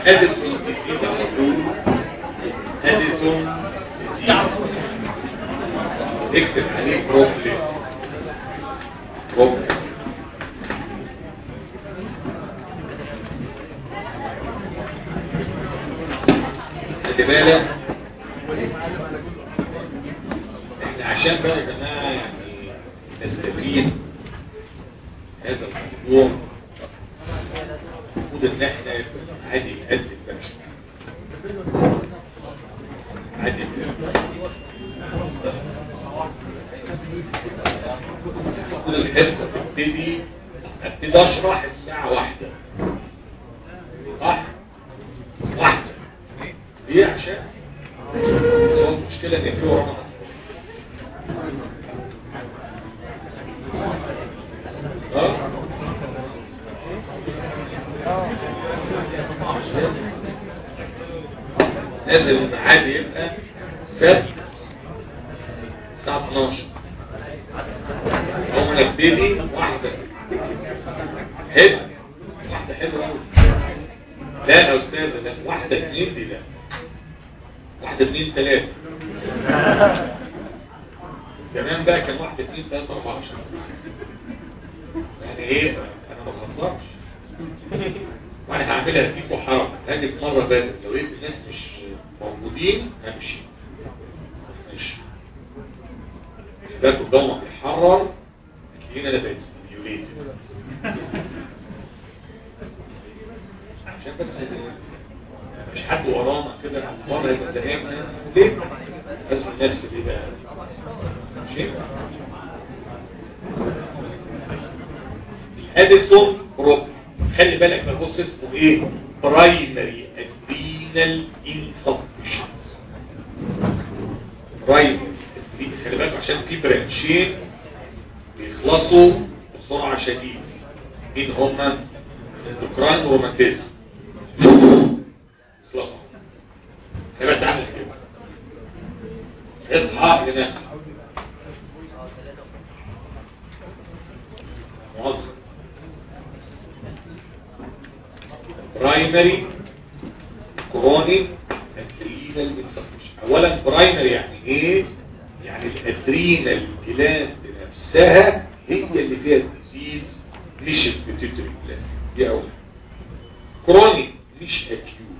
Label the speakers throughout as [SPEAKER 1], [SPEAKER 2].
[SPEAKER 1] اديسون ديزيز على طول اديسون ديزيز اكتب عليه بروبلم بروبلم خلي بالك احنا عشان بقى يا جماعه يعني نستفيد هذا الموضوع المفروض ان احنا عادي نقدم بقى عادي المفروض الحصه تبتدي ابتدي اشرح الساعه واحدة صح واحدة ليه عشان بس هو المشكله ان في ورانا اه لازم الميعاد يبقى سبت الساعة 12 هو نبتدي واحدة حلو واحدة حلوة أوي لا يا أستاذة لا واحدة اتنين دي لا واحدة اتنين تلاتة زمان بقى كان واحدة اتنين تلاتة أربعة عشر يعني ايه أنا ما بخسرش وانا هعملها فيكم حركة هاجي في مرة بدل لو لقيت الناس مش موجودين همشي ماشي ده الضوء بيحرر هنا انا بقيت ستيميوليتد عشان بس مش حد ورانا كده مرة يبقى زهقنا ليه؟ بس النفس دي بقى ماشي اديسون بروبلم خلي بالك من البص اسمه ايه برايمري ادرينال انسفشنس برايمري خلي بالك عشان في برانشين بيخلصوا بسرعه شديده مين هما الاندوكراين وروماتيزم خلصوا هيبقى تعمل كده اصحى لنفسك موظف برايمري كرونيك ادرينال انسفشن اولا برايمري يعني ايه يعني الادرينال جلاند نفسها هي اللي فيها الديزيز مش البيتيتري جلاند دي اول كرونيك مش اكيوت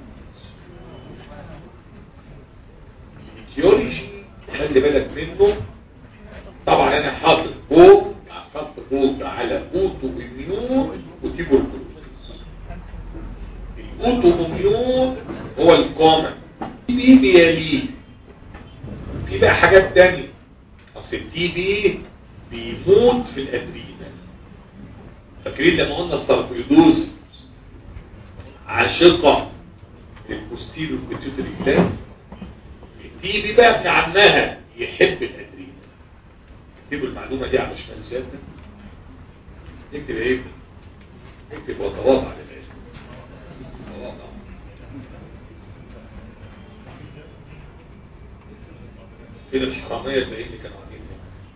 [SPEAKER 1] الايتيولوجي خلي بالك منه طبعا انا حاطط فوق خط فوق على اوتو اميون وتيبوركلوزيس الاوتو اميون هو الكومن تي بي بيليه في بقى حاجات تانية اصل التي بي بيموت في الادرينال فاكرين لما قلنا الساركويدوز عاشقة للبوستيرو بيتوتري جلاند التي بي بقى ابن عمها يحب الادرينال اكتبوا المعلومة دي على شمال سيادتك نكتب ايه نكتب وتواضع لله تواضع فين الحرامية الباقيين اللي كانوا قاعدين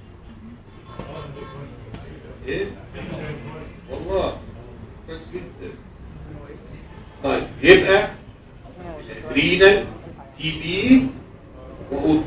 [SPEAKER 1] ايه والله كويس جدا طيب يبقى الادرينال تي بي واوتو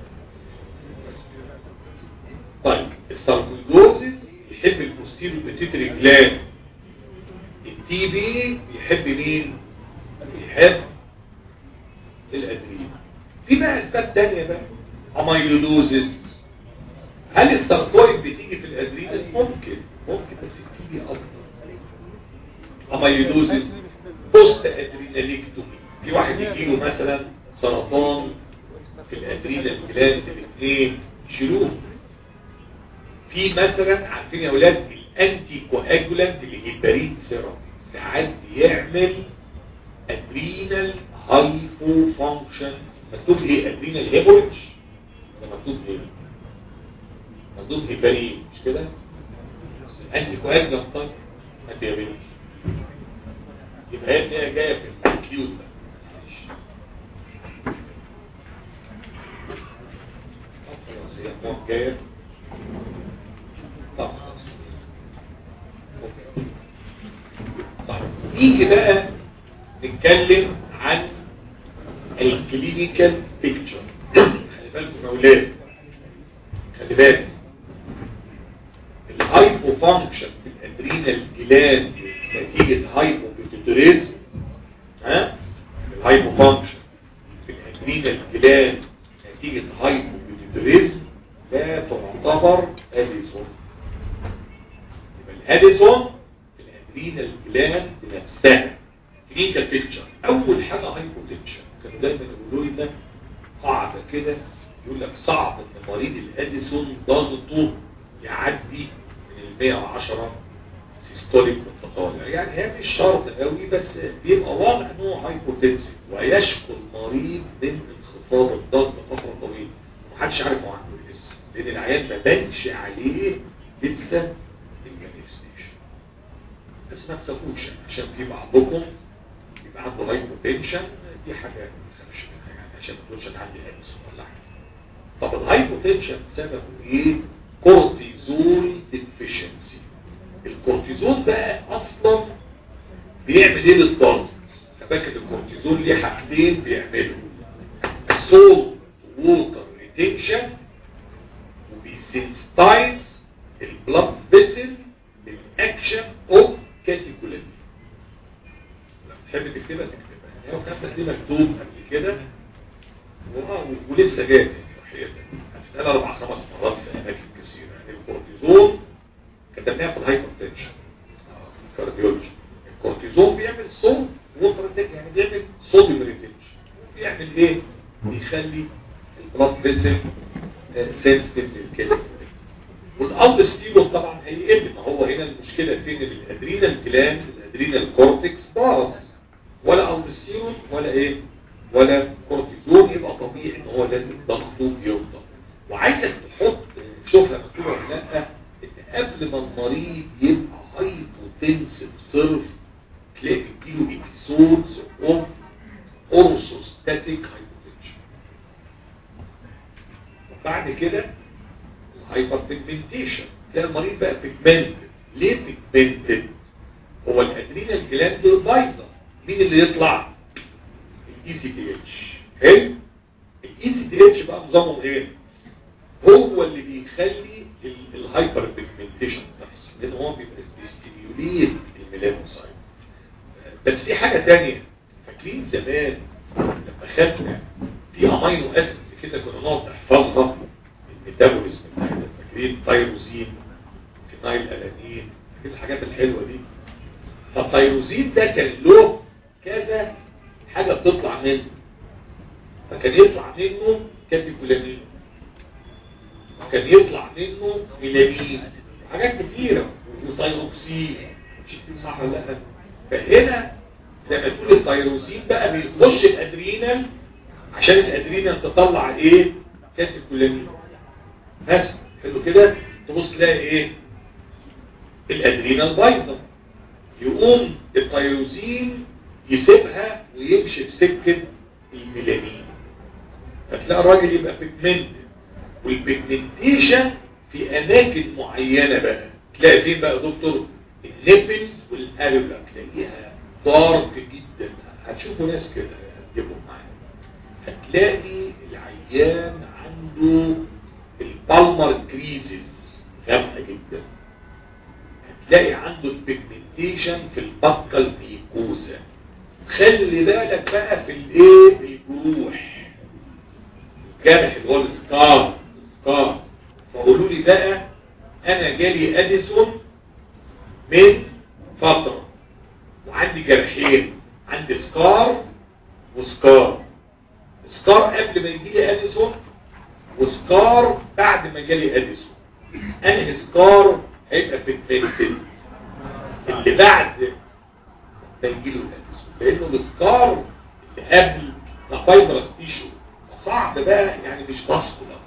[SPEAKER 1] طيب الساركويدوزيس يحب البوستيرو بيتيتري جلاند التي بي يحب مين يحب الادرينال في بقى اسباب تانية بقى اميلودوزيس هل الساركويد بتيجي في الادرينال ممكن ممكن بس التي بي اكتر اميلودوزيس بوست ادريناليكتومي في واحد يجيله مثلا سرطان في الادرينال جلاند الاثنين يشيلوه في مثلا عارفين يا اولاد الانتي كواجولانت اللي هي البريد سيرم ساعات بيعمل ادرينال هايفو فانكشن مكتوب ايه ادرينال هيموريدج ده مكتوب ايه مكتوب هيبارين مش كده الانتي كواجولانت طيب انت يا بنتي يبقى هي جايه في الكيوت بقى خلاص هي النوع جايه طب طيب يجي بقى نتكلم عن الكلينيكال بيكتشر خلي بالكم يا اولاد خلي بالك الهايبو فانكشن في الادرينال جلاند نتيجه هايبو بيتوتوريزم ها الهايبو فانكشن في الادرينال جلاند نتيجه هايبو بيتوتوريزم لا تعتبر اديسون يبقى الاديسون في الادرينال جلاند نفسها كلينيكال بيكتشر اول حاجه هايبوتنشن كانوا دايما يقولوا لنا قاعده كده يقول لك صعب ان مريض الاديسون ضغطه يعدي من ال 110 سيستوليك وطالع يعني هي مش شرط قوي بس بيبقى واضح ان هو هايبوتنسيف ويشكو المريض من انخفاض الضغط فتره طويله ومحدش عارف هو عنده ايه لسه لان العيان ما بانش عليه لسه المانيفستيشن بس ما تخافوش عشان في بعضكم يبقى عنده هايبوتنشن دي حاجه ما تخافش منها يعني عشان ما تقولش انا عندي اديسون ولا حاجه طب الهايبوتنشن سببه ايه كورتيزول ديفيشنسي الكورتيزول بقى اصلا بيعمل ايه للضغط فاكر الكورتيزول ليه حاجتين بيعملوا سولت ووتر ريتنشن وبيسنسيتايز البلاد فيسل للاكشن اوف كاتيكولين تحب تكتبها تكتبها يعني هو كان دي مكتوب قبل كده ولسه جاي هتتقال اربع خمس مرات في اماكن كثيره يعني الكورتيزون كتبناها في الهايبر تنشن الكارديولوجي الكورتيزون بيعمل صوت ووتر يعني بيعمل صوديوم ريتنشن بيعمل ايه؟ بيخلي البلاد فيسل سنسيتيف للكلمه والالدستيرون طبعا هيقل ما هو هنا المشكله فين الادرينال جلاند الادرينال كورتكس باظ ولا الدستيرون ولا ايه ولا كورتيزون يبقى طبيعي ان هو لازم ضغطه يفضل وعايزك تحط شوفها مكتوبه ولا لا ان قبل ما المريض يبقى هايبوتنسيف صرف تلاقي بيجيله ابيسودز اوف اورثوستاتيك هايبوتنشن وبعد كده الهايبر بيجمنتيشن تلاقي المريض بقى بيجمنتد ليه بيجمنتد هو الادرينال جلاند بايظه مين اللي يطلع الاي سي تي اتش حلو الاي سي تي اتش بقى نظامه ايه هو اللي بيخلي الهايبر بيجمنتيشن تحصل لان هو بيبقى بيستيميوليت الميلانوسايت بس في حاجه ثانيه فاكرين زمان لما خدنا في امينو اسيدز كده كنا نقعد نحفظها الميتابوليزم بتاعتها فاكرين تايروزين فينايل الانين فاكرين الحاجات الحلوه دي فالتايروزين ده كان له كذا حاجه بتطلع منه فكان يطلع منه كاتيكولامين وكان يطلع منه ميلانين حاجات كتيره وثايروكسين صح ولا لا فهنا زي ما تقول التيروسين بقى بيخش الادرينال عشان الادرينال تطلع ايه كاتيكولامين بس حلو كده تبص تلاقي ايه الادرينال بايظه يقوم التيروزين يسيبها ويمشي في سكه الميلانين فتلاقي الراجل يبقى بيجمنت والبيجمنتيشن في اماكن معينه بقى تلاقي فين بقى يا دكتور النبلز والاريولا تلاقيها دارك جدا هتشوفوا ناس كده هتجيبهم معايا هتلاقي العيان عنده البالمر كريزز غامقه جدا هتلاقي عنده البيجمنتيشن في البقه الميكوزا خلي بالك بقى في الايه الجروح الجرح اللي هو السكار السكار فقولوا لي بقى انا جالي اديسون من فترة وعندي جرحين عندي سكار وسكار سكار قبل ما يجي لي اديسون وسكار بعد ما جالي اديسون انهي سكار هيبقى بيجمنتد اللي بعد ما يجي له الاديسون لانه السكار اللي قبل ده فايبرس تيشو صعب بقى يعني مش باسكولار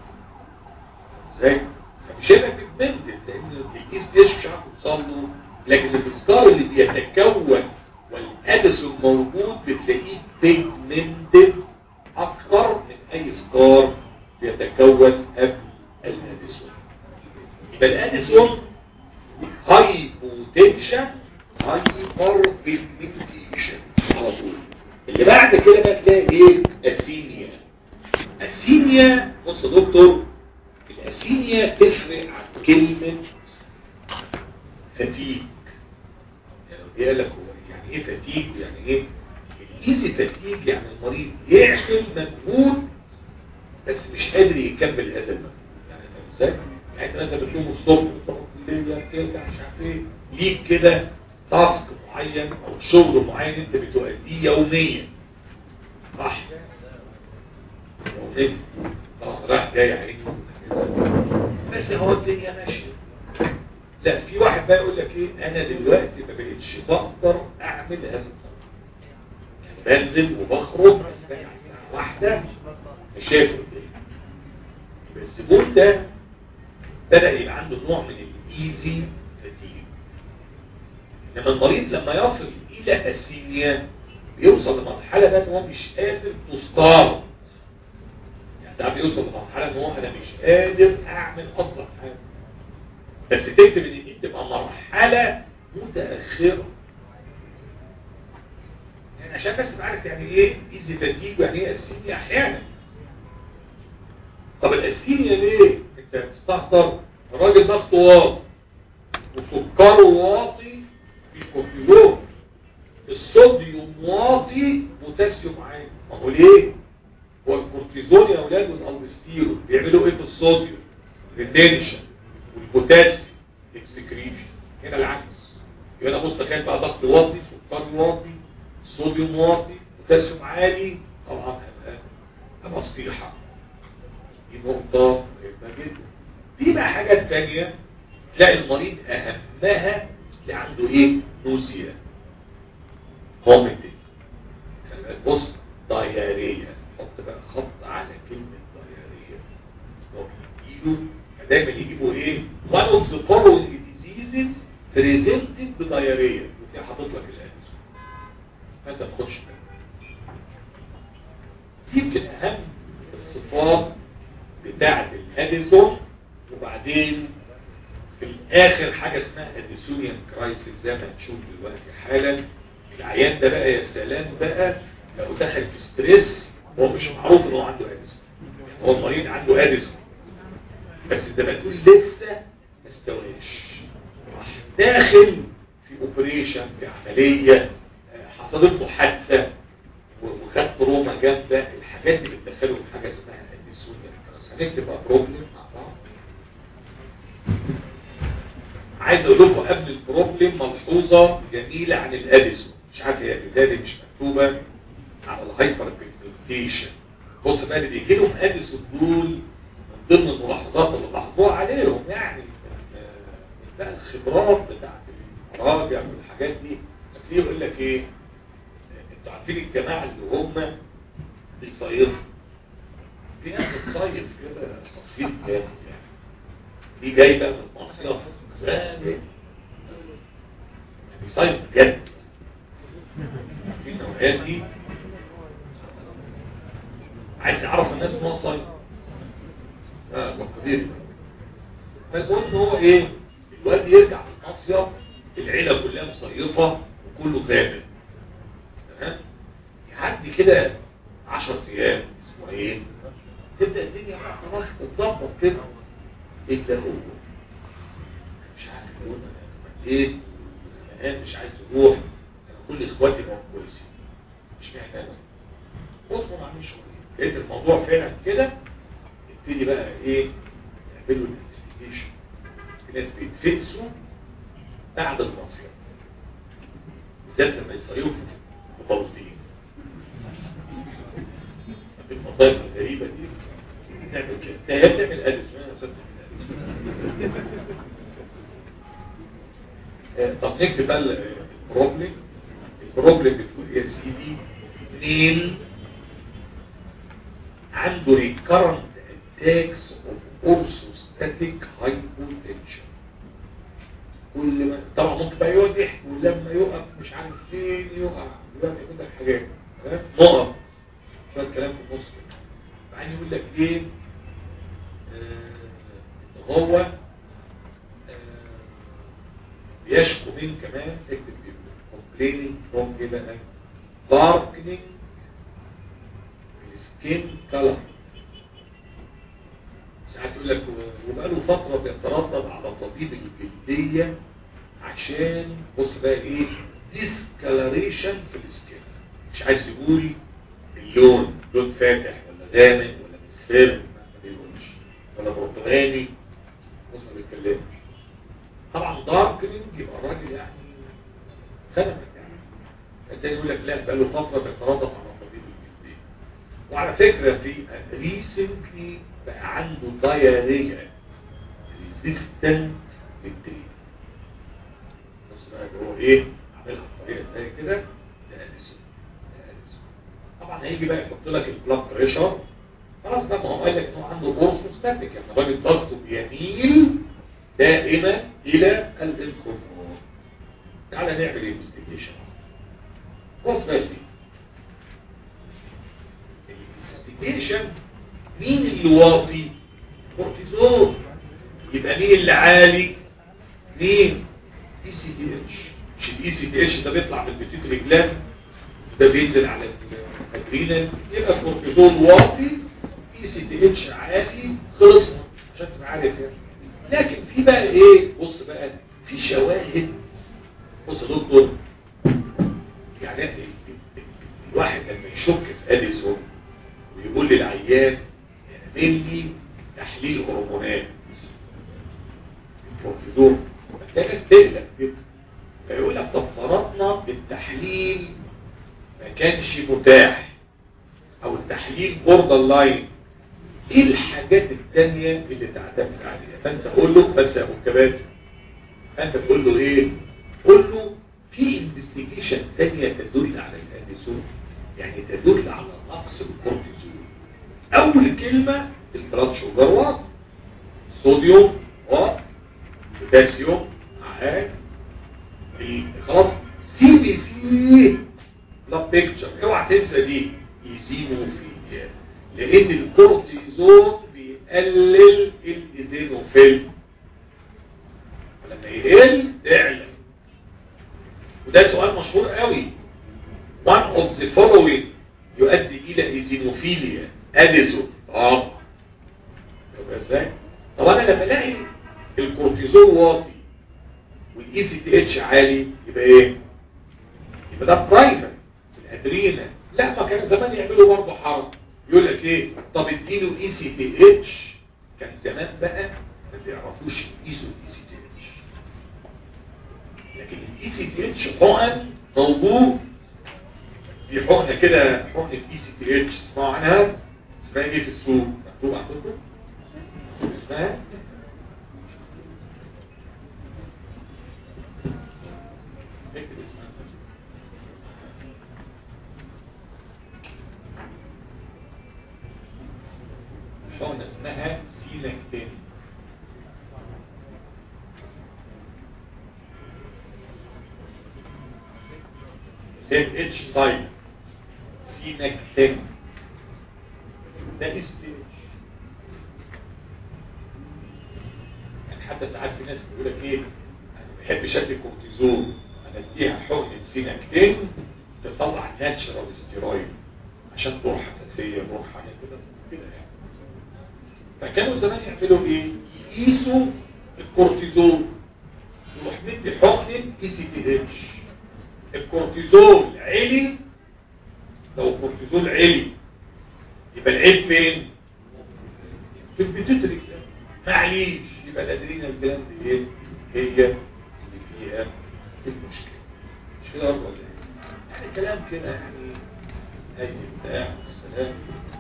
[SPEAKER 1] ازاي مش هيبقى بيجمنتد لان الايس ديش مش عارف يوصل له لكن الاسكار اللي بيتكون والاديسون موجود بتلاقيه بيجمنتد اكتر من اي سكار بيتكون قبل الاديسون يبقى الاديسون هايبوتنشن هايبر بيجمنتيشن على طول اللي بعد كده بقى تلاقي ايه السينيا السينيا بص يا دكتور الاسينيا تفرق عن كلمة فتيج يعني قال لك هو يعني ايه فتيج يعني ايه الايزي فتيج يعني المريض يعمل مجهود بس مش قادر يكمل هذا المجهود يعني فاهم ازاي؟ يعني انت مثلا بتقوم الصبح بتروح الليل ترجع مش عارف ايه ليك كده تاسك معين او شغل معين انت بتؤديه يوميا صح يوميا طبعا راح جاي عليك بس هو الدنيا ماشيه لا في واحد بقى يقول لك ايه انا دلوقتي ما بقتش بقدر اعمل هذا الطلب يعني بنزل وبخرج بس الساعه واحده مش شايف قدامي بس الزبون ده بدأ يبقى عنده نوع من الايزي فتيج انما المريض لما يصل الى اسيميا بيوصل لمرحلة ده ان هو مش قادر تستار يعني ساعات بيوصل لمرحلة ان هو انا مش قادر اعمل اصلا حاجة بس تكتب ان دي بتبقى مرحلة متأخرة يعني عشان بس تعرف يعني ايه ايزي فتيج ويعني ايه اسيميا احيانا طب الاسيميا ليه انت تستحضر الراجل ضغطه واطي وسكره واطي في كورتيزون الصوديوم واطي بوتاسيوم عالي ما هو ليه هو الكورتيزون يا اولاد والالستيرون بيعملوا ايه في الصوديوم ريتنشن والبوتاسيوم اكسكريشن هنا العكس يبقى انا بص تخيل بقى ضغط واطي سكر واطي صوديوم واطي بوتاسيوم عالي طبعا هبقى صفيحه دي نقطة مهمة جدا في بقى حاجات تانية تلاقي المريض أهمها اللي عنده إيه؟ نوزيا فوميتنج بص ضيارية حط بقى خط على كلمة ضيارية لو بيجيله دايما يجيبوا إيه؟ one of the following diseases presented بضيارية وفي حاطط لك الأنس فأنت ما تاخدش بالك يمكن أهم الصفات بتاعة الاديسون وبعدين في الاخر حاجة اسمها اديسونيان كرايسيس زي ما هنشوف دلوقتي حالا العيان ده بقى يا سلام بقى لو دخل في ستريس هو مش معروف ان هو عنده اديسون هو المريض عنده اديسون بس زي ما تقول لسه ما استواش داخل في اوبريشن في عملية حصلت له حادثة وخد تروما جامدة الحاجات دي بتدخله في حاجة اسمها اديسونيان هنكتب بقى بروبلم مع بعض عايز اقول لكم قبل البروبلم ملحوظه جميله عن الاديسون مش عارف هي البدايه مش مكتوبه على الهايبر بيجمنتيشن بص بقى اللي بيجي لهم اديسون دول من ضمن الملاحظات اللي لاحظوها عليهم يعني بقى الخبرات بتاعت المراجع والحاجات دي هتلاقيه يقول لك ايه انتوا عارفين الجماعه اللي هم بيصيفوا في ناس بتصيف كده تصيف جامد يعني دي جايبه من المصيف غامق بيصيف بجد في النوعيات دي عايز يعرف الناس ان هو صيف اه تقدير فالمهم ان هو ايه الواد يرجع من المصيف العيله كلها مصيفه وكله غامق تمام يعدي كده 10 ايام اسبوعين تبدأ الدنيا بقى خلاص تتظبط كده ايه ده هو مش عارف يقول ايه انا مش عايز اروح انا كل اخواتي بقوا كويسين مش محتاج اصبر ما عملش شغل لقيت الموضوع فعلا كده ابتدي بقى ايه يعملوا الانفستيجيشن في ناس بيتفقسوا بعد المصيف بالذات لما يصيفوا في بلطيم المصايف الغريبة دي تعمل كده هي بتعمل ألف طب نكتب بقى البروبلم البروبلم بتقول يا سيدي اثنين عنده recurrent attacks of orthostatic hypotension كل ما طبعا ممكن بقى يقعد يحكي ولما يقف مش عارف فين يقع يبقى يقول لك حاجات نقف شوية كلام في النص كده بعدين يقول لك ايه آه هو آه بيشكو من كمان اكتب complaining from ايه بقى darkening skin color ساعات يقول لك وبقاله فترة بيتردد على طبيب الجلدية عشان بص بقى ايه discoloration في السكين مش عايز يقول اللون لون فاتح ولا غامق ولا مصفر ما بيقولش ولا برتقاني بص ما بيتكلمش طبعا داركنينج يبقى الراجل يعني خدمك يعني التاني يقول لك لا بقاله فترة بيتردد على طبيب الجلدية وعلى فكرة في ريسنتلي بقى عنده ضيارية ريزيستنت للتريد بص بقى اللي هو ايه عاملها بطريقة زي كده ده أليسون ده أليسون طبعا هيجي بقى يحط لك البلاد بريشر خلاص بقى ما هو قال لك انه عنده اورثوستاتيك يعني الراجل ضغطه بيميل دائما الى الانخفاض تعالى نعمل انفستيجيشن بص بقى يا سيدي الانفستيجيشن مين اللي واطي كورتيزون يبقى مين اللي عالي مين اي سي دي اتش مش الاي سي دي اتش ده بيطلع من البيتيوتري جلاند ده بينزل على الادرينال يبقى الكورتيزون واطي اي سي دي اتش عالي خلصنا عشان تبقى عارف يعني لكن في بقى ايه بص بقى في شواهد بص يا دكتور يعني الواحد لما يشك في اديسون ويقول للعيان اعمل لي تحليل هرمونات الكورتيزون ده ناس تقلق كده فيقول لك طب فرضنا التحليل ما كانش متاح او التحليل بوردر لاين ايه الحاجات التانية اللي تعتمد عليها فانت قول له بس يا ابو الكباتن فانت تقول له ايه قول له في انفستيجيشن تانية تدل على الاديسون يعني تدل على نقص الكورتيزون اول كلمة البلاد شوجر واط صوديوم واط بوتاسيوم عاد خلاص سي بي سي بلاد بيكتشر اوعى تنسى دي ايزينوفيليا لان الكورتيزون بيقلل الايزينوفيل ولما يقل تعلى وده سؤال مشهور قوي one of the following يؤدي الى ايزينوفيليا اديسون اه يبقى ازاي طب انا لما الاقي الكورتيزون واطي والاي سي تي اتش عالي يبقى ايه يبقى ده برايفت الادرينا لا ما كان زمان يعملوا برضه حرب يقول لك ايه طب اديله اي سي تي اتش كان زمان بقى ما بيعرفوش يقيسوا الاي سي تي اتش لكن الاي سي تي اتش حقن موجود في حقنه كده حقنه اي سي تي اتش اسمعوا عنها اسمها ايه في السوق مكتوب عندكم اسمها اكتب اسمها حقنه اسمها سيلاكتين زد اتش سايد سينكتين ده اس دي اتش يعني حتى ساعات في ناس بيقول لك ايه انا بحب شكل الكورتيزون انا اديها حقنه سينكتين تطلع ناتشرال ستيرويد عشان تروح حساسيه تروح حاجه كده كده يعني فكانوا زمان يعملوا ايه يقيسوا الكورتيزون يروح مدي حقنه اي سي تي اتش الكورتيزول عالي لو الكورتيزول عالي يبقى العيب فين في البيتوتري معليش يبقى الادرينال جلاند ايه هي اللي فيها المشكله مش كده ولا ايه يعني كلام كده يعني اي بتاع السلام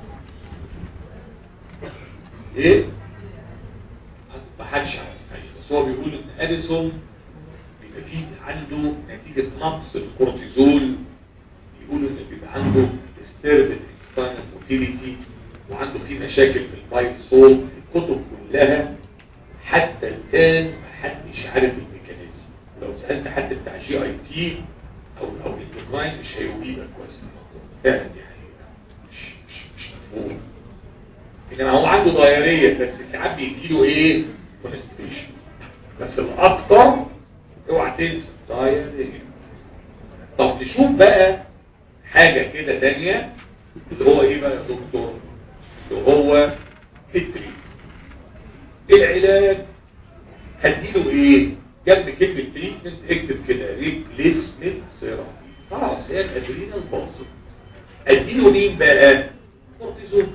[SPEAKER 1] ايه ما حدش عارف بس هو بيقول ان اديسون بيبقى فيه عنده نتيجة نقص الكورتيزول يقولوا ان بيبقى عنده disturbed external motility وعنده فيه مشاكل في البايت سول الكتب كلها حتى الآن محدش عارف الميكانيزم ولو سألت حد بتاع جي اي تي او او الاندوكراين مش هيجيبك كويس في الموضوع فعلا دي حقيقة مش مش مش مفهوم انما هو عنده ضيارية بس ساعات بيجيله ايه كونستيبيشن بس الاكتر اوعى تنسى ضايع طب نشوف بقى حاجة كده تانية اللي هو ايه بقى يا دكتور اللي هو التريت العلاج هديله ايه جنب كلمة تريتمنت اكتب كده ريبليسمنت سيرابي خلاص هي الادرينال باظت اديله مين بقى كورتيزون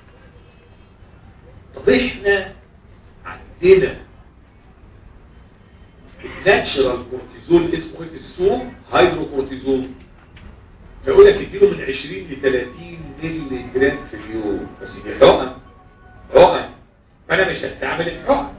[SPEAKER 1] طب احنا عندنا الناتشرال كورتيزون اسمه ايه في السوق هيدروكورتيزون فيقول لك اديله من 20 ل 30 مللي جرام في اليوم بس دي حقن حقن فانا مش هستعمل الحقن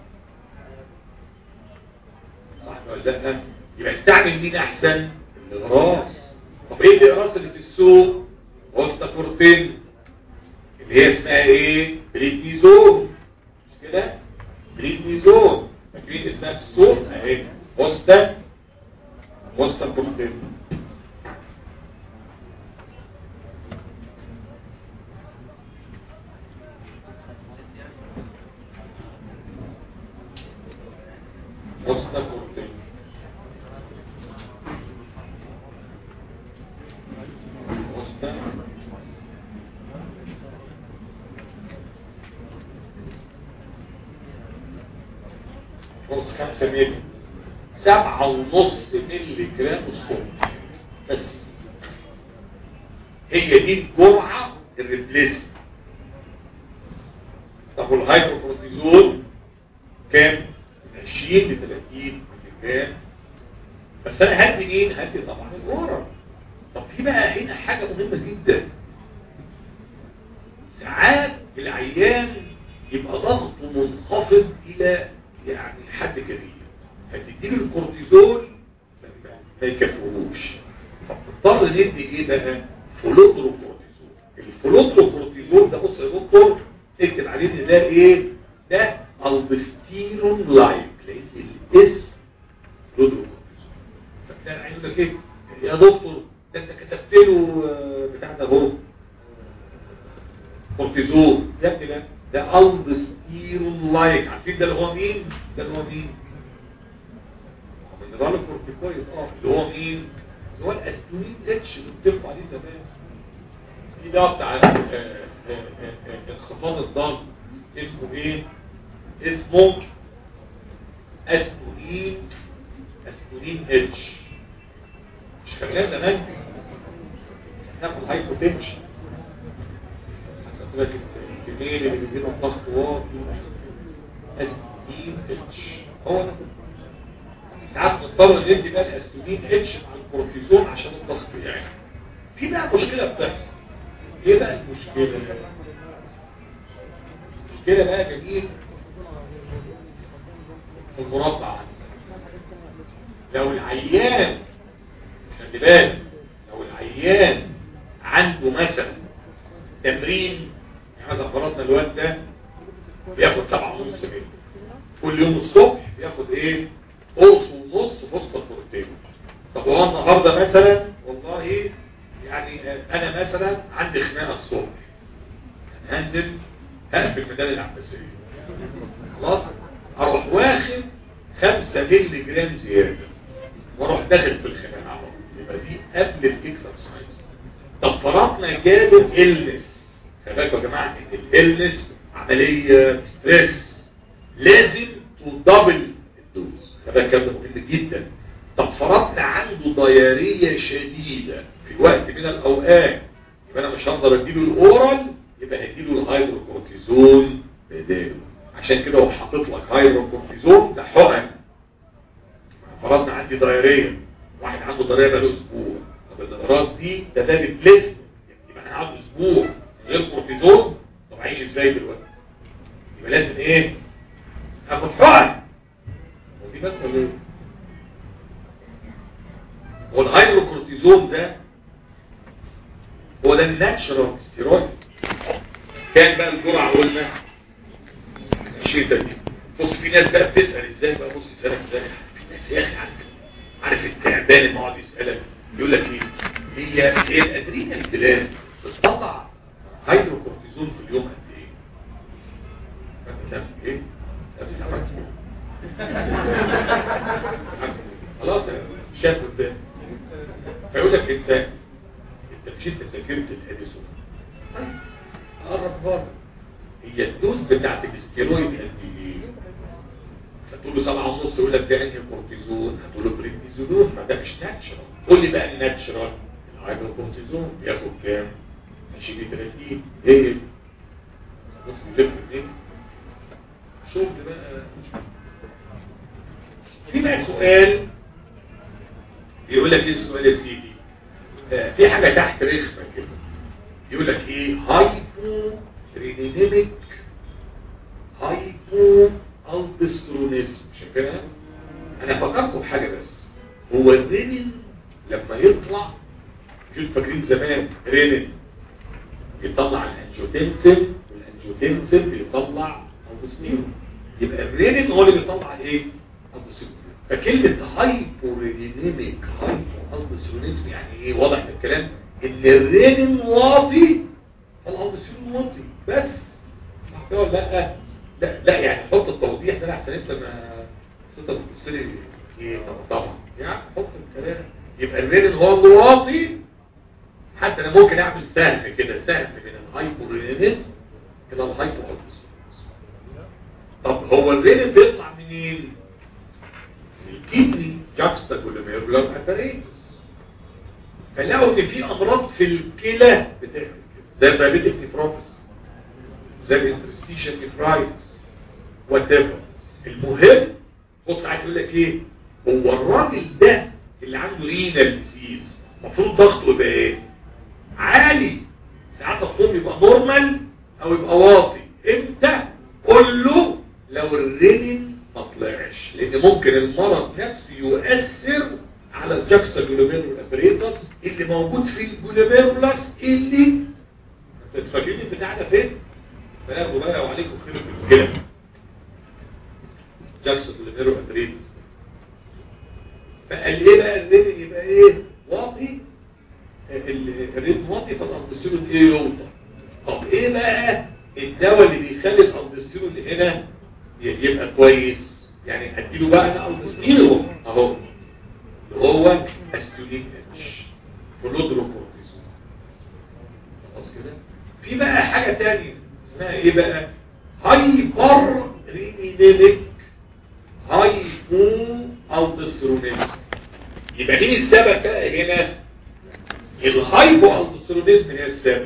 [SPEAKER 1] صح ولا لا يبقى استعمل مين احسن الاغراس طب ايه الاغراس اللي في السوق هوستاكورتين اللي هي اسمها ايه بريدنيزون مش كده بريدنيزون فاكرين اسمها في السوق اهي هوستا هوستاكورتين هوستاكورتين هوستا بص خمسة ملي سبعة ونص ملي جرام الصبح بس هي دي الجرعة الريبليس طب والهايدروكورتيزون كام؟ من 20 ل 30 ملي جرام بس انا هدي مين؟ هدي طبعا الورم طب في بقى هنا حاجة مهمة جدا ساعات العيان يبقى ضغطه منخفض الى يعني حد كبير فتديله الكورتيزول ما يكفيهوش فبتضطر ندي ايه بقى فلوترو كورتيزول الفلوترو كورتيزول ده بص يا دكتور اكتب عليه ان ده ايه ده البستيرون لايك لان الاسم فلوترو كورتيزول فبتلاقي العين يقول لك ايه يا دكتور ده انت كتبت له آه، بتاع ده اهو كورتيزون يا ابني ده ده البستيرون لايك عارفين ده اللي هو مين ده اللي هو مين النظام الكورتيكويد اه اللي هو مين اللي هو الاستونين اتش اللي بتطلع عليه زمان في ده بتاع آه، آه، آه، آه، انخفاض الضغط اسمه ايه اسمه استونين استونين اتش مش خلينا زمان ناخد هايبوتنشن حتى الكمية اللي بيجيله الضغط واطي استونين اتش هو ده ساعات نضطر ندي بقى الاستونين اتش مع الكورتيزون عشان الضغط يعني في بقى مشكلة بتحصل ايه بقى المشكلة المشكلة بقى جميل في المربع عندنا لو العيان خلي بالك لو العيان عنده مثلا تمرين يعني مثلا فرضنا الواد ده بياخد سبعة ونص ملي كل يوم الصبح بياخد ايه قرص ونص فوسفور بروتين طب هو النهارده مثلا والله يعني انا مثلا عندي خناقه الصبح يعني هنزل هقفل ميدان العباسيه خلاص اروح واخد 5 مللي جرام زياده واروح داخل في الخناقه على طول. يبقى دي قبل الاكسرسايز طب فرضنا جاله النس خلي بالكم يا جماعه ان الالنس عمليه ستريس لازم تدبل الدوز هذا كلام مهم جدا طب فرضنا عنده ضيارية شديدة في وقت من الأوقات يبقى أنا مش هقدر أديله الأورال يبقى هديله الهيدروكورتيزون بداله عشان كده هو حاطط لك هيدروكورتيزون ده حقن فرضنا عندي ضيارية واحد عنده ضيارية بقاله أسبوع طب الأمراض دي ده ده بتلف يبقى أنا قعدت أسبوع من غير كورتيزون طب أعيش إزاي دلوقتي يبقى لازم إيه آخد حقن ودي بس ولا ايه؟ هو الهيدروكورتيزون ده هو ده الناتشرال ستيرويد كان بقى الجرعه قلنا 20 30 بص في ناس بقى بتسال ازاي بقى بص يسالك ازاي في ناس يا اخي عارف عارف التعبان اللي قاعد يسالك يقول لك ايه هي هي الادرينال جلاند بتطلع هيدروكورتيزون في اليوم قد ايه؟ فانت نفسك ايه؟ نفسك عملت ايه؟ خلاص شاف قدام فيقول لك انت انت مش انت ذاكرت الاديسون طيب قرب بره هي الدوز بتاعت الاستيرويد قد ايه فتقول له سبعة ونص يقول لك ده انهي كورتيزون هتقول له بريدنيزولون ما ده مش ناتشرال قول لي بقى الناتشرال الهايبر كورتيزون بياخد كام 20 30 ايه نص ملف ايه شغل بقى في بقى سؤال يقول لك ايه السؤال يا سيدي آه، في حاجة تحت رخمة كده يقول لك ايه هايبو رينينيميك هايبو الدسترونيزم شايفينها انا فكركم بحاجة بس هو الرينين لما يطلع شوف فاكرين زمان رينين يطلع الانجيوتنسين والانجيوتنسين بيطلع الدستيرون يبقى الرينين هو اللي بيطلع ايه الدستيرون فكلمة هايبورينيميك هايبو الدسترونيزم يعني ايه واضح من الكلام ان الرينين واطي الالدستيرون واطي بس صح كده ولا لا لا لا يعني حط التوضيح ده احسن انت ما انت بتبص لي ايه طب طبعا يعني حط الكلام يبقى الرينين هو اللي واطي حتى انا ممكن اعمل سهم كده سهم من الهايبورينيزم الى الهايبو طب هو الرينين بيطلع منين من الكدني جاكستا كولوميرولار اباريتس فلقوا ان في امراض في الكلى بتعمل كده زي الدايابيتيك نيفروباثي زي الانترستيشن نيفرايتس وات المهم بص ساعات يقول لك ايه هو الراجل ده اللي عنده رينال ديزيز المفروض ضغطه يبقى ايه عالي ساعات ضغطهم يبقى نورمال او يبقى واطي امتى قول له لو الرينين ما طلعش لان ممكن المرض نفسه يؤثر على الجاكسا جلوميرول ابريتس اللي موجود في الجلوميرولس اللي انت فاكرين البتاع ده فين بلاغوا بقى وعليكم خير في الكلام جاكسا جلوميرول ابريتس فقال ايه بقى الرينين يبقى ايه واطي الريتم واطي فالأندستيرون ايه يوطى طب ايه بقى الدواء اللي بيخلي الأندستيرون اللي هنا يبقى كويس يعني اديله بقى انا أندستيرون اهو اللي هو استولين اتش فلودروكورتيزون خلاص كده في بقى حاجة تانية اسمها ايه بقى هايبر رينينيميك هايبو أندستيرونيزم يبقى مين السبب بقى هنا الهايبو الدسترونيزم هي السبب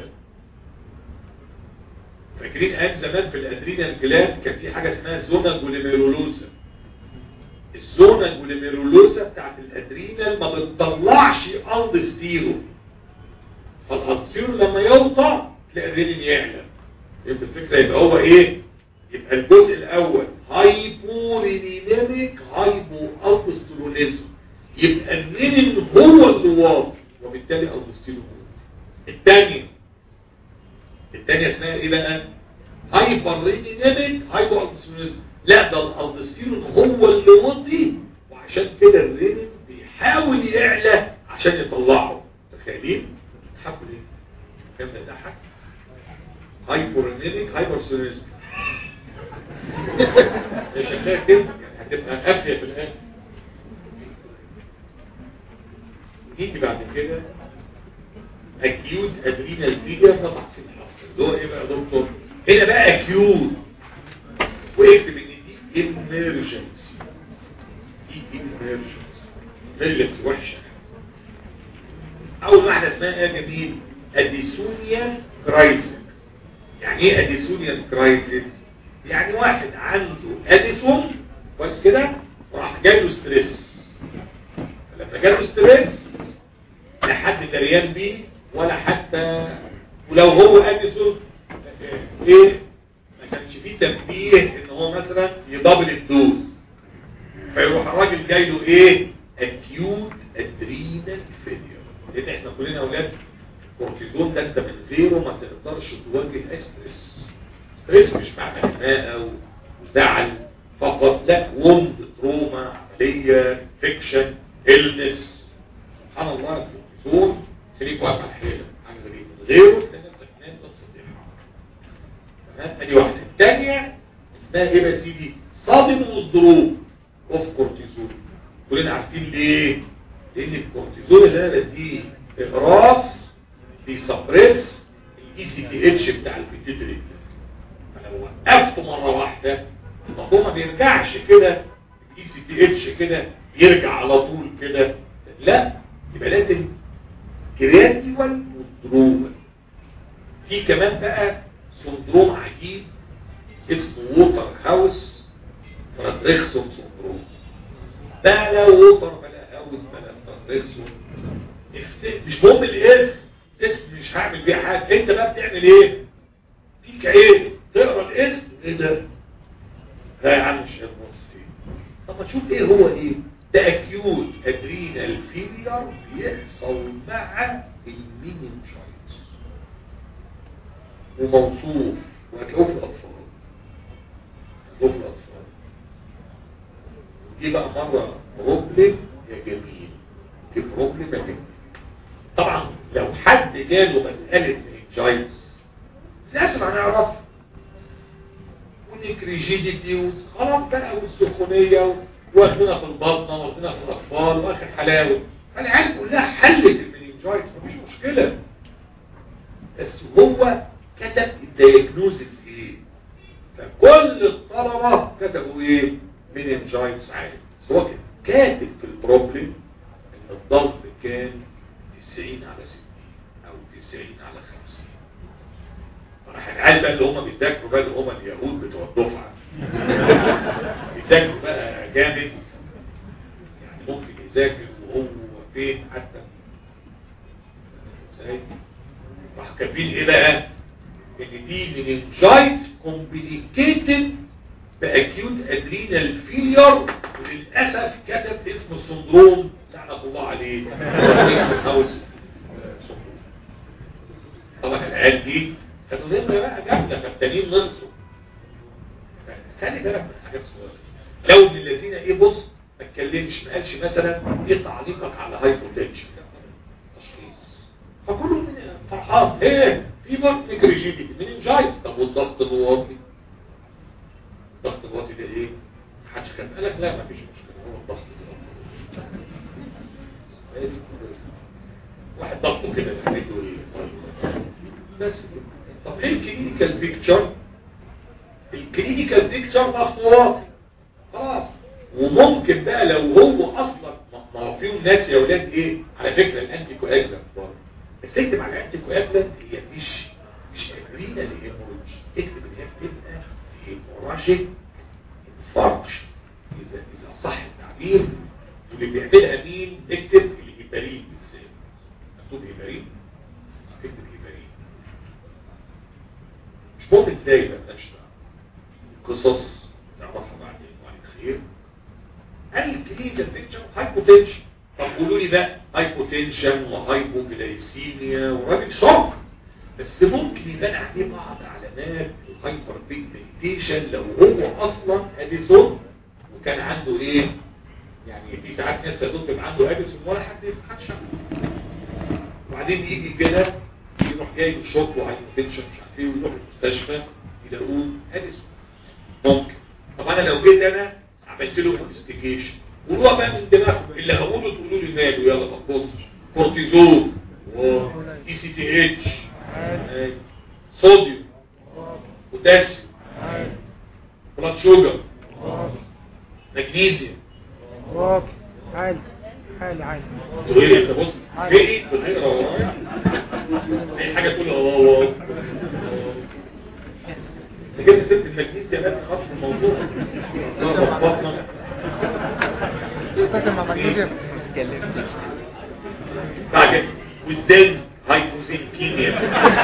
[SPEAKER 1] فاكرين ايام زمان في الادرينال جلاند كان في حاجه اسمها زونا جوليميرولوزا الزونا جوليميرولوزا بتاعت الادرينال ما بتطلعش الدستيرو فالالدستيرو لما يوطى تلاقي الرينين يعلى فهمت الفكره يبقى هو ايه يبقى الجزء الاول هايبو رينينيميك هايبو الدسترونيزم يبقى الرينين هو اللي واطي وبالتالي الدستيرون الثانية الثانية اسمها ايه بقى هايبر رينينيميك هايبر الدستيرونيزم لا ده الالدستيرون هو اللي وطي وعشان كده الرينين بيحاول يعلى عشان يطلعه تخيلين تضحكوا ليه كم ده ضحك هايبر رينينيك هايبر سيريزم شكلها كده يعني هتبقى قافيه في الاخر نيجي بعد كده اكيوت ادرينال فيلير ده تحصيل حاصل اللي هو ايه بقى يا دكتور هنا بقى اكيوت واكتب ان دي اميرجنسي دي اميرجنسي اميرجنسي وحشه اول واحده اسمها ايه يا جميل اديسونيا كرايسيس يعني ايه اديسونيا كرايسيس يعني واحد عنده اديسون كويس كده وراح جاي له ستريس لما جاله ستريس لا حد دريان بيه ولا حتى ولو هو اديسون ايه ما كانش فيه تنبيه ان هو مثلا يدبل الدوز فيروح الراجل جاي له ايه اكيوت ادرينال فيلير لان احنا كلنا اولاد الكورتيزون ده انت من غيره ما تقدرش تواجه اي ستريس ستريس مش معنى خناقه وزعل فقط لا وند تروما عمليه انفكشن النس سبحان الله الكورتيزون خليك واقف على الحيله عن غريب من غيره تلاقي نفسك نام تصديح تمام ادي واحده الثانيه اسمها ايه بقى سيدي صادم والضروب اوف كورتيزون كلنا عارفين ليه لان الكورتيزون اللي انا بديه اقراص بيسبريس الاي سي تي اتش بتاع البيتيوتري فلو وقفته مره واحده الموضوع ما بيرجعش كده الاي سي تي اتش كده يرجع على طول كده لا يبقى لازم جراديوال وذرول في كمان بقى سندروم عجيب اسمه ووتر هاوس فرادريخسون سندروم بلا ووتر بلا هاوس بلا فرادريخسون مش مهم الاسم اسم مش هعمل بيه حاجه انت بقى بتعمل ايه فيك عين تقرا الاسم ايه ده لا يا عم مش هنبص فيه طب ما تشوف ايه هو ايه ده اكيوت ادرينال فيلير بيحصل مع المينينجايتس وموصوف وهتلاقوه في الاطفال هتلاقوه في الاطفال دي بقى مره بروبلم يا جميل دي بروبلم يا جميل طبعا لو حد جاله مساله مينينجايتس لازم هنعرفها ونكريجيديتي خلاص بقى والسخونيه واخدنا في البطنه واخدنا في الاطفال واخر حلاوه العيال كلها حلت المننجايت مفيش مشكله بس هو كتب الدياجنوزس ايه فكل الطلبه كتبوا ايه مننجايتس عادي بس هو كاتب في البروبلم ان الضغط كان 90 على 60 او 90 على 50 راح العيال بقى اللي هم بيذاكروا بقى اللي هم اليهود بتوع الدفعه يذاكروا بقى جامد يعني ممكن يذاكر وهو فين حتى ازاي راح كاتبين ايه بقى ان دي مننجايت كومبليكيتد باكيوت ادرينال فيلير وللاسف كتب اسم السندروم لعنه الله عليه طبعا العيال دي كانوا نمرة بقى جامدة فالتانيين نقصوا خلي بالك من حاجات صغيرة لو ابن الذين ايه بص ما اتكلمش ما قالش مثلا ايه تعليقك على هايبوتنشن تشخيص فكله من فرحان ايه في برضه نيكريجيدي من انجايت طب والضغط الواطي الضغط الواطي ده ايه محدش خد قالك لا ما فيش مشكله هو الضغط الواطي واحد ضغطه كده يعمل له ايه بس طب ايه الكلينيكال بيكتشر الكلينيكال بيكتشر ضغط واطي خلاص وممكن بقى لو هو اصلا ما هو فيهم ناس يا اولاد ايه على فكره الانتي كواجلانت برضه بس اكتب على الانتي كواجلانت هي مش مش ادرينا لهيموريدج اكتب ان هي بتبقى هيموراجيك فانكشن اذا اذا صح التعبير واللي بيعملها مين اكتب الهيبارين بالذات مكتوب هيبارين اكتب هيبارين مش مهم ازاي بقى نشتغل قصص نعرفها بعدين وعليك خير هل الكلينيكال بيكتشر هايبوتنشن طب قولوا لي بقى هايبوتنشن وهايبوجلايسيميا وراجل شوك بس ممكن يبان عليه بعض علامات الهايبر بيجمنتيشن لو هو اصلا اديسون وكان عنده ايه يعني في ساعات ناس يا دكتور عنده اديسون ولا حد حد شافه وبعدين يجي كده يروح جاي شوك وهايبوتنشن مش عارف ايه ويروح المستشفى يلاقوه اديسون ممكن طب انا لو جيت انا عملت له انفستيجيشن قولوها بقى من دماغكم اللي هقوله تقولوا لي ماله يلا ما تبصش كورتيزون اي سي تي اتش صوديوم بوتاسيوم بلاد شوجر مغنيسيوم
[SPEAKER 2] عالي عالي عالي
[SPEAKER 1] تقول لي انت بص فين بتقرا ورايا اي حاجه تقول اه اه جبت ست المغنيسيوم ده خلاص الموضوع ضرب بطنك
[SPEAKER 2] اتصل مع مغنيسيوم
[SPEAKER 1] بعد والزن هايبوزين كيمياء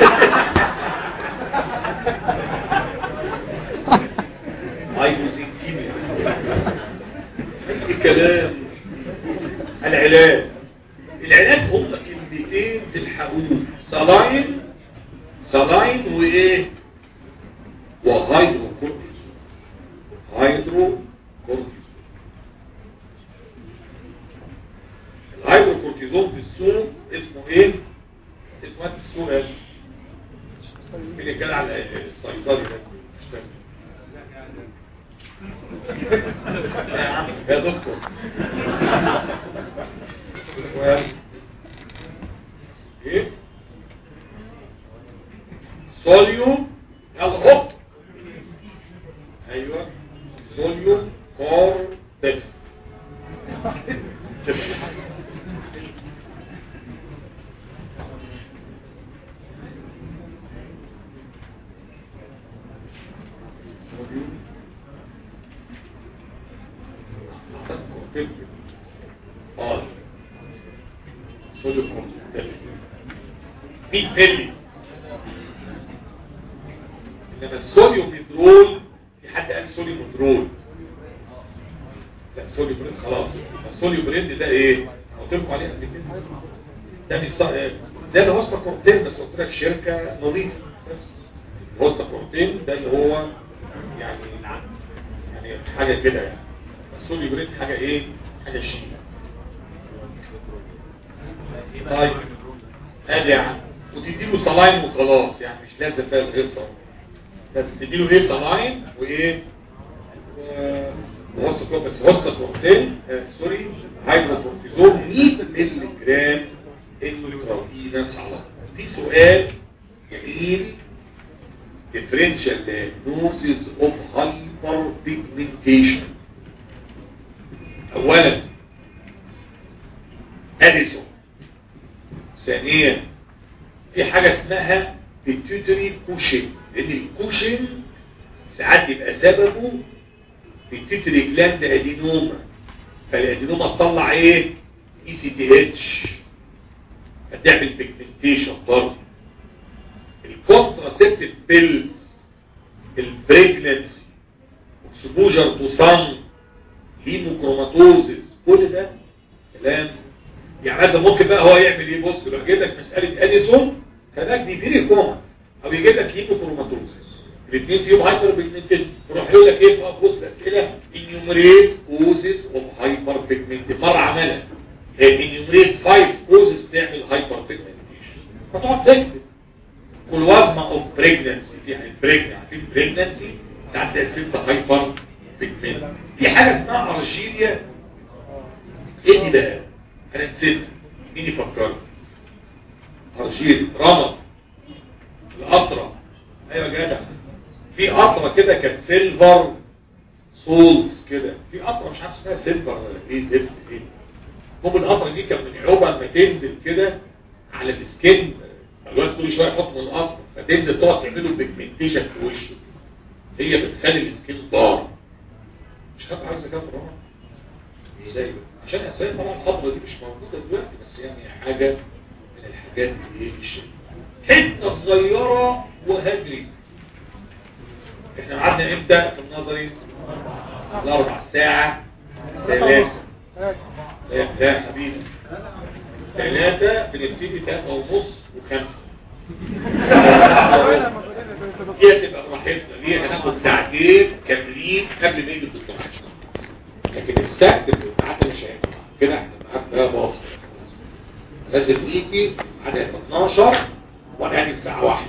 [SPEAKER 1] هايبوزين كيمياء اي كلام العلاج العلاج هم كلمتين تلحقوه صلاين صلاين وايه وهيدرو كورتيزون هيدرو كورتيزون الهيدرو كورتيزون في السوق اسمه ايه اسمه ايه في السوق ايه اللي كان على الصيدلي ده مش فاهم. يا عم يا دكتور اسمه ايه ايه صوليوم يلا هوب ايوه صوليوم كورتيكس اه صوليوم كورتيكس 100 مللي انما الصوديوم مترول في حد قال صوديوم مترول لا صوديوم بريد خلاص الصوديوم بريد ده ايه قلت لكم عليه قبل كده ده مش صح زي الوسطى كورتين بس قلت لك شركه نظيفه بس الوسطى كورتين ده اللي هو يعني يعني حاجه كده يعني الصوديوم بريد حاجه ايه حاجه شيك طيب ادي يعني وتديله صلاين وخلاص يعني مش لازم بقى القصه بس تديله ايه صلاين وايه ووسط كوب بس وسط كورتين آه سوري هيدروكورتيزون 100 مللي جرام انترافينس على طول. في سؤال جميل differential diagnosis of hyperpigmentation اولا اديسون ثانيا في حاجة اسمها بيتيوتري كوشن لان الكوشن ساعات يبقى سببه بيتيوتري جلاند ادينوما فالادينوما تطلع ايه اي سي تي اتش فتعمل بيجمنتيشن برضه الكونتراسيبتيف بيلز البريجننسي اكسبوجر تو صن هيموكروماتوزيس كل ده كلام يعني مثلا ممكن بقى هو يعمل ايه بص لو جيب لك مساله اديسون فده دي فيري كومن او يجيب لك هيموكروماتوزيس الاثنين فيهم هايبر بيجمنتيشن يروح يقول لك ايه بقى بص الاسئله انيومريت كوزز اوف هايبر بيجمنتيشن مره عملها انيومريت 5 كوزز تعمل هايبر بيجمنتيشن فتقعد تكتب كل وزمه اوف بريجننسي في البريجننسي عارفين بريجننسي ساعات تلاقي الست هايبر بيجمنت في حاجه اسمها ارجيريا ايه دي بقى انا نسيت مين يفكرني ارجيل رمض القطره ايوه جدع في قطره كده كانت سيلفر سولز كده في قطره مش عارف اسمها سيلفر ايه زفت ايه المهم القطره دي كان من عقبه ما تنزل كده على السكين الواد كل شويه يحط من القطر فتنزل تقعد تعمله بيجمنتيشن في وشه هي بتخلي السكين ضار مش عارف عايزه كام رمض ازاي عشان ازاي طبعا الخطوه دي مش موجوده دلوقتي بس يعني حاجه من الحاجات اللي ايه حته صغيره وهجري احنا قعدنا امتى في النظري الاربع ساعه ثلاثه لا يا حبيبي ثلاثه بنبتدي ثلاثه ونص وخمسه دي هتبقى براحتنا دي هناخد ساعتين كاملين قبل ما يجي الدكتور لكن السقف بتاعتنا مش هينفع كده احنا معانا باص لازم نيجي عدد 12 ونعمل الساعة واحدة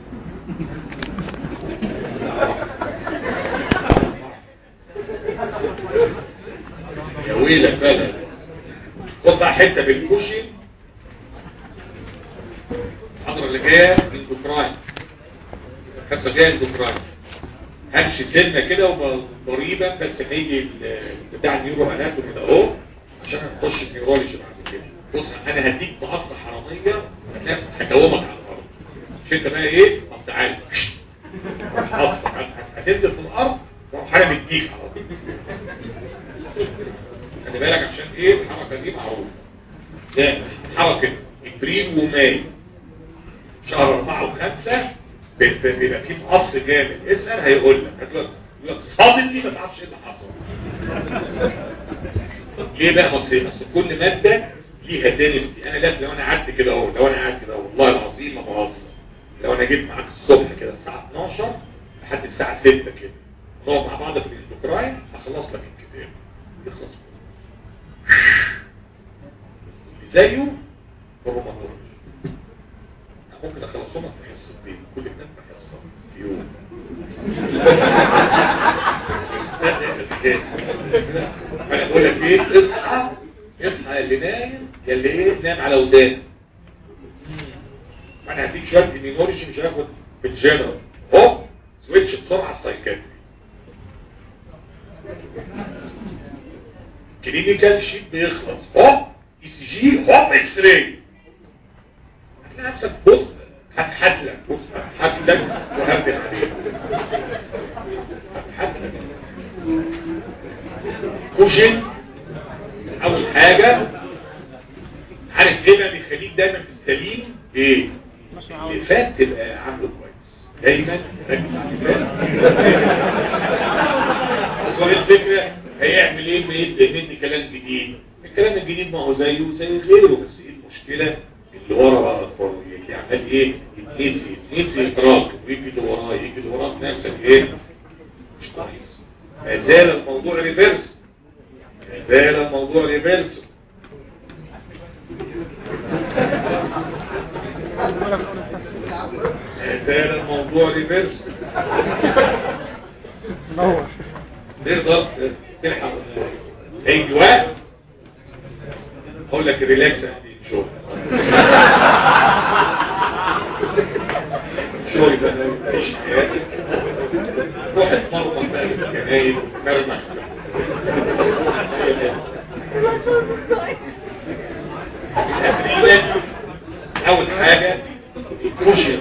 [SPEAKER 1] يا ويلك بقى خد بقى حتة بالكوشي الحضرة اللي جاية من دوكراين الحصة جاية من دوكراين همشي سنة كده وضريبا بس ما يجي بتاع النيورو اناتومي ده اهو عشان هنخش النيورولوجي بعد كده بص انا هديك مقصة حرامية هدومك على الارض مش انت بقى ايه طب تعالى مقصة هتنزل في الارض واروح حاجة مديك على طول خلي بالك عشان ايه الحركة دي معروفة ده حركة ابريل وماي شهر اربعة وخمسة بيبقى في مقص جامد اسأل هيقول لك هتقول لك صادم لي ما تعرفش ايه اللي حصل ليه بقى مصير اصل كل مادة ليها دينستي انا لازم لو انا قعدت كده اهو لو انا قعدت كده والله العظيم ما بهزر لو انا جيت معاك الصبح كده الساعة 12 لحد الساعة 6 كده نقعد مع بعض في الاندوكراين هخلص لك الكتاب يخلص زيه الروماتولوجي ممكن اخلصهم في حصتين كل كتاب بحصه في يوم انا بقول لك ايه اصحى اصحى اللي نايم يا اللي ايه نام على ودان انا هديك شويه ميموريش مش هياخد في الجنرال هوب سويتش بسرعه السايكاتري كلينيكال شيت بيخلص هوب اي سي جي هوب اكس راي هتلاقي نفسك بص هتحتلك بص هتحتلك وهبل عليك هتحتلك كوشن اول حاجة عارف ايه بقى بيخليك دايما في السليم ايه اللي فات تبقى عامله كويس دايما ركز على اللي فات بس هو الفكرة هيعمل ايه بيدي ندي كلام جديد الكلام الجديد ما هو زيه زي غيره بس ايه المشكلة اللي ورا بقى الفرضية عمال ايه يتنسي يتنسي يتراك ويجي اللي وراه يجي اللي وراه نفسك ايه مش كويس ما زال الموضوع ريفرس ما زال الموضوع ريفرس ما زال الموضوع ريفرس
[SPEAKER 2] نور
[SPEAKER 1] تقدر تلحق هيجي وقت اقول لك ريلاكس يا حبيبي شوف شوي بقى عيش حياتك روح اتمرمط بقى في الجناين مرمش اول حاجة الكوشن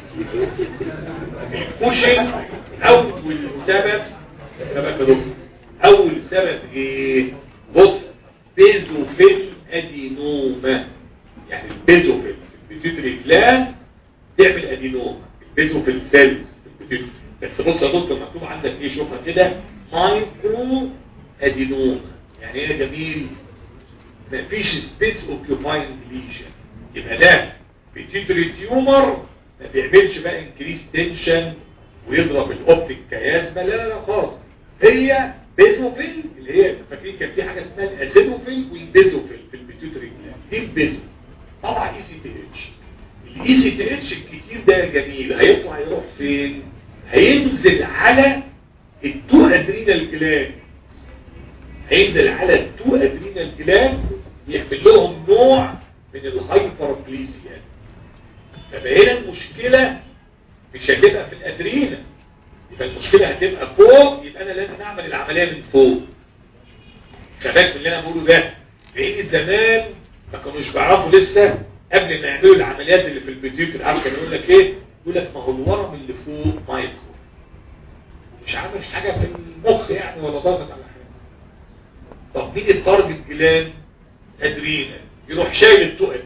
[SPEAKER 1] الكوشن اول سبب سبب يا دكتور اول سبب ايه بص بيزوفيل ادينوما يعني البيزوفيل البيتيوتري جلاند تعمل ادينوما البيزوفيل سيلز البيتيوتري بس بص يا دكتور مكتوب عندك ايه شوفها كده مايكرو ادينوما يعني ايه يا جميل مفيش سبيس اوكيوباينج ليجن يبقى ده بيتيوتري تيومر ما بيعملش بقى انكريس تنشن ويضرب الاوبتيك كيازما لا لا لا خالص هي بيزوفيل اللي هي فاكرين كان في حاجه اسمها الاسيدوفيل والبيزوفيل في البيتيوتري جلاند دي البيزو طبعا اي سي تي اتش الاي سي تي اتش الكتير ده جميل هيطلع يروح فين هينزل على التو ادرينال جلاند هينزل على التو ادرينال جلاند يعمل لهم نوع من الهايبربليسيا فبقى هنا المشكله مش هتبقى في الادرينال يبقى المشكلة هتبقى فوق يبقى انا لازم اعمل العملية من فوق خباك من اللي انا بقوله ده لان زمان ما كانوش بيعرفوا لسه قبل ما يعملوا العمليات اللي في البيتيوتر عارف كانوا يقول لك ايه يقول لك ما هو الورم اللي فوق مايكرو مش عامل حاجة في المخ يعني ولا ضاغط على حاجة طب مين التارجت جلان ادرينا يروح شايل التو ادرينا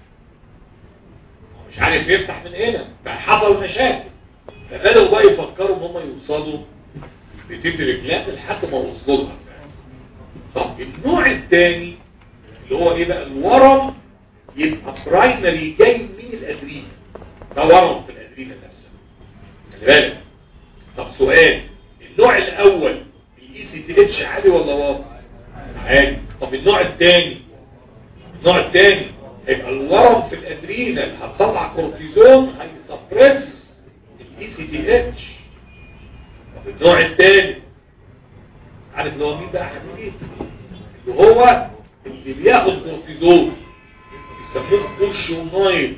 [SPEAKER 1] مش عارف يفتح من هنا فحصل مشاكل فبدأوا بقى يفكروا ان هم يوصلوا لتيتر جلاند لحد ما وصلوا لها طب النوع الثاني اللي هو ايه بقى الورم يبقى برايمري جاي من الادرينا ده ورم في الادرينا نفسها خلي بالك طب سؤال النوع الاول الاي سي تي اتش عالي ولا واطي عالي طب النوع الثاني النوع الثاني هيبقى الورم في الادرينال هتطلع كورتيزون هيسبريس الاي سي تي اتش طب النوع الثاني عارف اللي هو مين بقى يا حبيبي اللي هو اللي بياخد كورتيزون بيسموه كوشينويد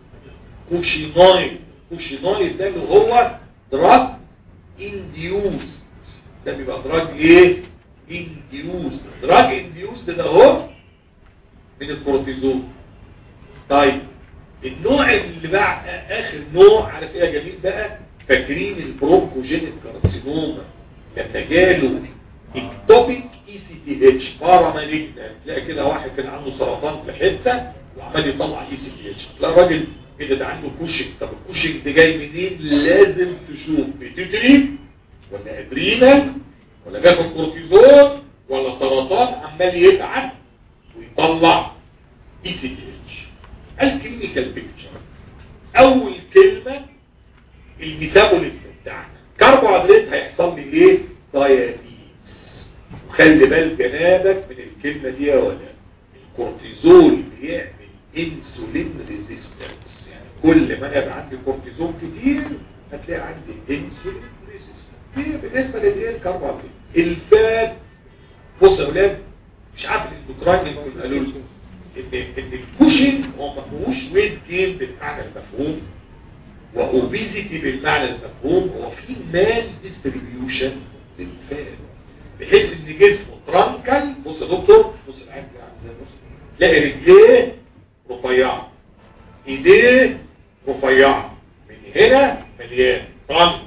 [SPEAKER 1] كوشينويد كوشينويد ده اللي هو دراج انديوز ده بيبقى دراج ايه انديوز دراج انديوز ده هو من الكورتيزون طيب النوع اللي بعد اخر نوع عارف ايه يا جميل بقى فاكرين البرونكوجينيك كارسينوما لما جاله اكتوبيك اي سي تي اتش باراماليجنا تلاقي كده واحد كان عنده سرطان في حته وعمال يطلع اي سي تي اتش تلاقي الراجل كده ده عنده كوشنج طب الكوشنج ده جاي منين لازم تشوف بيتيوتري ولا ادرينال ولا بياخد كورتيزون ولا سرطان عمال يبعت ويطلع اي سي تي اتش الكلينيكال بيكتشر اول كلمة الميتابوليزم بتاعنا كربوهيدرات هيحصل لي ايه دايابيتس وخلي بال جنابك من الكلمة دي يا ولد الكورتيزول بيعمل انسولين ريزيستنس يعني كل ما انا يبقى عندي كورتيزول كتير هتلاقي عندي انسولين ريزيستنس دي بالنسبة للايه الكربوهيدرات الفات بص يا ولاد مش عارف الاندوكراين يمكن قالوا لكم ان ان الكوشن هو ما فيهوش ويت جين بالمعنى المفهوم واوبيزيتي بالمعنى المفهوم هو في مال ديستريبيوشن للفات بحيث ان جسمه ترانكل بص يا دكتور بص العين كده عامل ازاي بص تلاقي رجليه رفيعه ايديه رفيعه من هنا مليان ترانك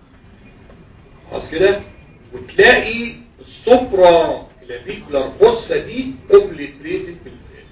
[SPEAKER 1] خلاص كده وتلاقي السوبرا كلافيكولار فوسا دي اوبليتريتد بالفعل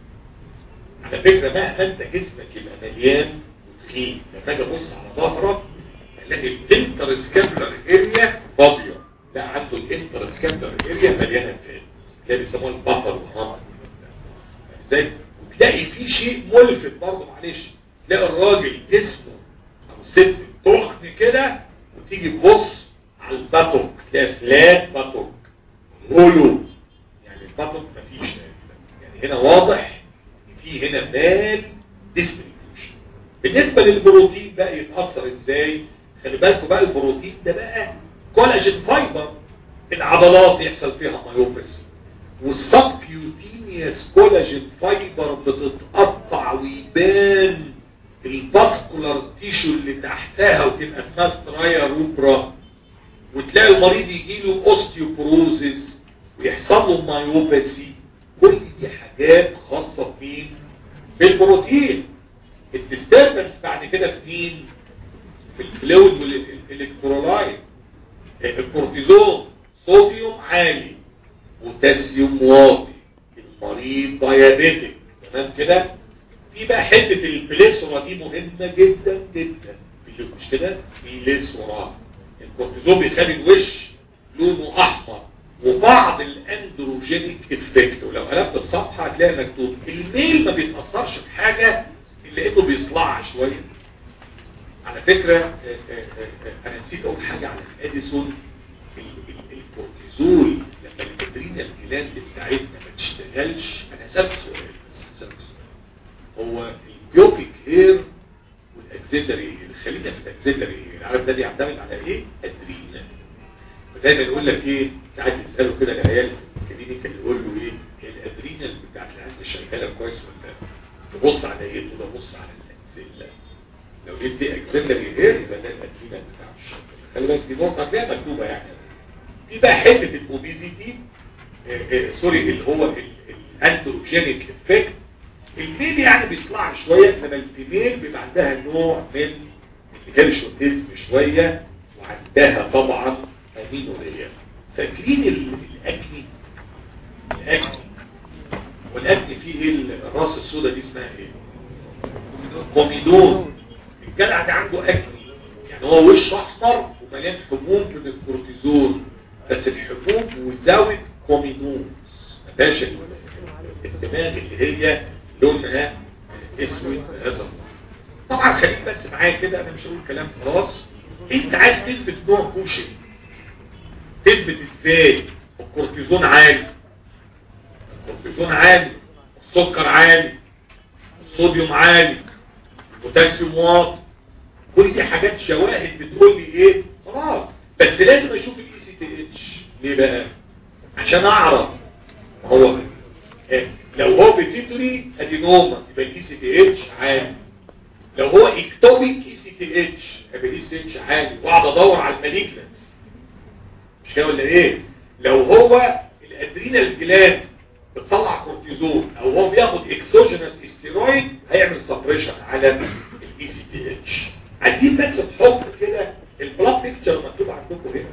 [SPEAKER 1] على فكره مهما انت جسمك يبقى مليان وتخين لما اجي ابص على ظهرك الاقي الانترسكابلر اريا فاضيه لا عنده الانترسكابلر اريا مليانه فات ده بيسموها البفر والهرم ازاي وتلاقي في شيء ملفت برضه معلش تلاقي الراجل جسمه او الست تخن كده وتيجي تبص على الباتوك تلاقي فلات باتوك هولو يعني الباتوك مفيش يعني هنا واضح ان في هنا مال ديستريبيوشن بالنسبه للبروتين بقى يتاثر ازاي خلي بالكم بقى البروتين ده بقى كولاجين فايبر العضلات يحصل فيها مايوبس والسبكيوتينيوس كولاجين فايبر بتتقطع ويبان الباسكولار تيشو اللي تحتها وتبقى اسمها سترايا روبرا وتلاقي المريض يجي له اوستيوبروزيس ويحصل له مايوباسي كل دي حاجات خاصه بمين بالبروتين الديستربنس بعد كده في مين في الفلويد والالكترولايت الكورتيزون صوديوم عالي بوتاسيوم واطي المريض دايابيتك تمام كده في بقى حته البليسورا دي مهمه جدا جدا مش كده بليسورا الكورتيزون بيخلي الوش لونه احمر وبعض الاندروجينيك افكت ولو قلبت الصفحه هتلاقي مكتوب الميل ما بيتاثرش بحاجه الا انه بيصلع شويه على فكره انا نسيت اقول حاجه عن الاديسون الكورتيزول لما الادرينال الجلاند بتاعتنا ما تشتغلش انا سبت سؤال سبت سؤال هو البيوبيك هير والاكزيلري هير خلينا في الاكزيلري هير عارف ده بيعتمد على ايه ادرينال فدايما يقول لك ايه ساعات يسالوا كده العيال في الكلينيكال يقول له ايه الادرينال بتاعت العيال شغاله كويس ولا تبص على ايه تقول بص على الاكزيلا لو جبت اكزيلري هير يبقى ده الادرينال بتاع الشغل خلي بالك دي نقطه هتلاقيها مكتوبه يعني في بقى حته الاوبيزيتي سوري اللي هو الانتروجينيك افكت الميل يعني بيصلع شويه انما الفيميل بيبقى عندها نوع من الهيرشوتيزم شويه وعندها طبعا امينوريا فاكرين الاكني الاكني والاكني فيه ايه الراس السوداء دي اسمها ايه كوميدون الجدع ده عنده اكني يعني هو وش احمر ومليان حبوب من الكورتيزون بس الحبوب وزاويه كوميدون ما فيهاش الدماغ اللي هي لونها اسود هذا طبعا خليك بس معايا كده انا مش هقول كلام خلاص انت عايز تثبت نوع كوشن تثبت ازاي الكورتيزون عالي الكورتيزون عالي السكر عالي الصوديوم عالي البوتاسيوم واطي كل دي حاجات شواهد بتقول لي ايه خلاص بس لازم اشوف الاي سي تي اتش ليه بقى عشان اعرف هو إيه؟ لو هو بيتيتوري ادينوما يبقى الاي سي تي اتش عالي لو هو اكتوبيك اي سي تي اتش يبقى الاي سي اتش عالي واقعد ادور على المالجنس مش كده ولا ايه لو هو الادرينال جلاند بتطلع كورتيزون او هو بياخد اكسوجينس استيرويد هيعمل سبريشن على الاي سي تي اتش عايزين بس تحط كده البلاد بيكتشر مكتوب عندكم هنا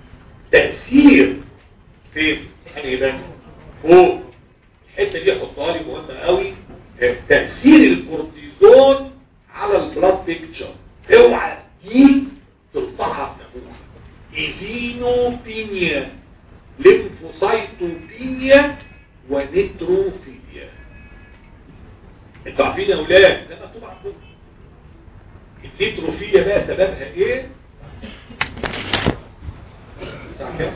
[SPEAKER 1] تاثير فين يعني ده فوق الحته دي حطها لي مهمه قوي تاثير الكورتيزون على البلاد بيكتشر اوعى دي تقطعها في نافوخ ايزينوبينيا ليمفوسايتوبينيا ونيتروفيليا انتوا عارفين يا اولاد ده مكتوب عندكم النيتروفيليا بقى سببها ايه ساعه كام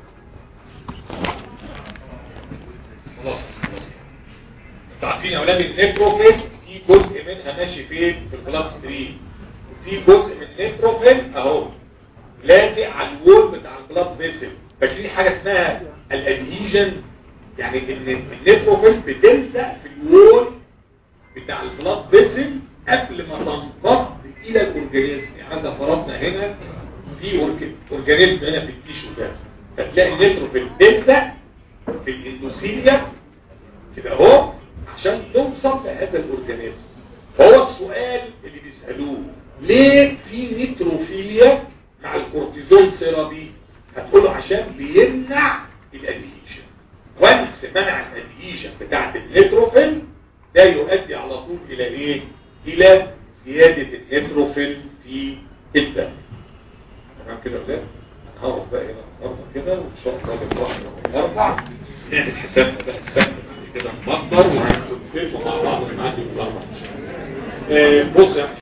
[SPEAKER 1] خلاص خلاص انتوا عارفين يا اولاد النيتروفيل في جزء منها ماشي فين في البلاد ستريم وفي جزء من النيتروفيل اهو لازق على الوول بتاع البلاد فيسل فاكرين حاجه اسمها الادهيجن يعني ان النيتروفيل بتلزق في الوول بتاع البلاد فيسل قبل ما تنضم الى الاورجانيزم يعني مثلا فرضنا هنا في أورج- اورجانيزم هنا في التيشو ده فتلاقي النيتروفيل بيلزق في الاندوثيليا كده اهو عشان توصل لهذا الاورجانيزم فهو السؤال اللي بيسالوه ليه في نيتروفيليا مع الكورتيزون ثيرابي هتقوله عشان بيمنع الادهيشن وانس منع الادهيشن بتاعت النيتروفيل ده يؤدي على طول الى ايه الى زيادة النيتروفيل في الدم تمام كده ولا لا؟ انا هقف بقى هنا النهارده كده وان شاء الله بالراحه الاربع نعمل حسابنا بقى السبت بعد كده نفكر وهنكتب مع بعض ونعدي بالاربع ان شاء الله آه، بص يا